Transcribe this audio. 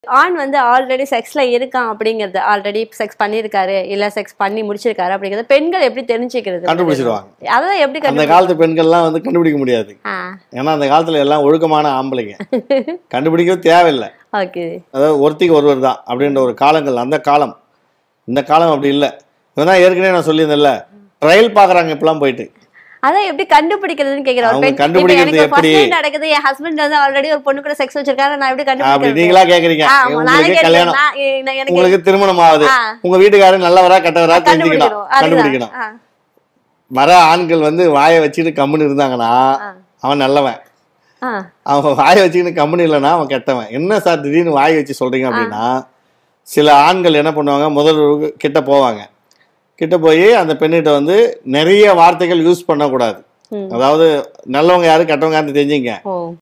ஆண் வந்து ஆல்ரெடி செக்ஸ்ல இருக்கான் அப்படிங்கறது ஆல்ரெடி செக்ஸ் பண்ணிருக்காரு இல்ல செக்ஸ் பண்ணி முடிச்சிருக்காரு அப்படிங்கறது பெண்கள் எப்படி தெரிஞ்சுக்கிறது கண்டுபிடிச்சிருவாங்க அதான் எப்படி அந்த கண்டுபிடி காலத்து பெண்கள்லாம் வந்து கண்டுபிடிக்க முடியாது ஆ ஏன்னா அந்த காலத்துல எல்லாம் ஒழுக்கமான ஆம்பளைங்க கண்டுபிடிக்கவும் தேவையில்லை ஓகே அதாவது ஒருத்திக்கு ஒருவர் தான் அப்படின்ற ஒரு காலங்கள் அந்த காலம் இந்த காலம் அப்படி இல்லை இதான் ஏற்கனவே நான் சொல்லியிருந்தேன்ல ட்ரையல் பார்க்குறாங்க இப்பெல்லாம் போயிட்டு அதான் எப்படி கண்டுபிடிக்கிறதுன்னு கேக்குறேன் ஒரு அவங்க பெண் இப்ப கண்டுபிடிக்கிறது எனக்கு எப்படி? first date நடக்குது என் ஹஸ்பண்ட் வந்து ஆல்ரெடி ஒரு பொண்ணு கூட செக்ஸ் வச்சிருக்காரு நான் எப்படி அப்படி கண்டுபிடிக்கிறது நீங்களா கேக்குறீங்க ஆ, ஆமா, நானே உங்களுக்கு கேட்கிறேன். கல்யாணம் நான் எ- எனக்கு உங்களுக்கு திருமணம் ஆகுது ஆ. உங்க வீட்டுக்காரர் நல்லவரா கெட்டவரா தெரிஞ்சுக்கணும் கண்டுபிடிக்கணும் அதுதான். கண்டுபிடிக்கணும் ஆ, வர ஆண்கள் வந்து வாயை வச்சுட்டு கம்முன்னு இருந்தாங்கன்னா ஆ. அவன் நல்லவன் ஆ, அவன் வாயை வச்சுக்கிட்டு கம்முன்னு இல்லைன்னா அவன் கெட்டவன் என்ன சார் திடீர்னு வாய் வச்சு சொல்றீங்க அப்படின்னா சில ஆண்கள் என்ன பண்ணுவாங்க முதல் கிட்ட போவாங்க கிட்ட போய் அந்த பெண்ணிட்ட வந்து நிறைய வார்த்தைகள் யூஸ் பண்ணக்கூடாது ம். அதாவது நல்லவங்க யாரு கெட்டவங்க யாருன்னு தெரிஞ்சுங்க ஓ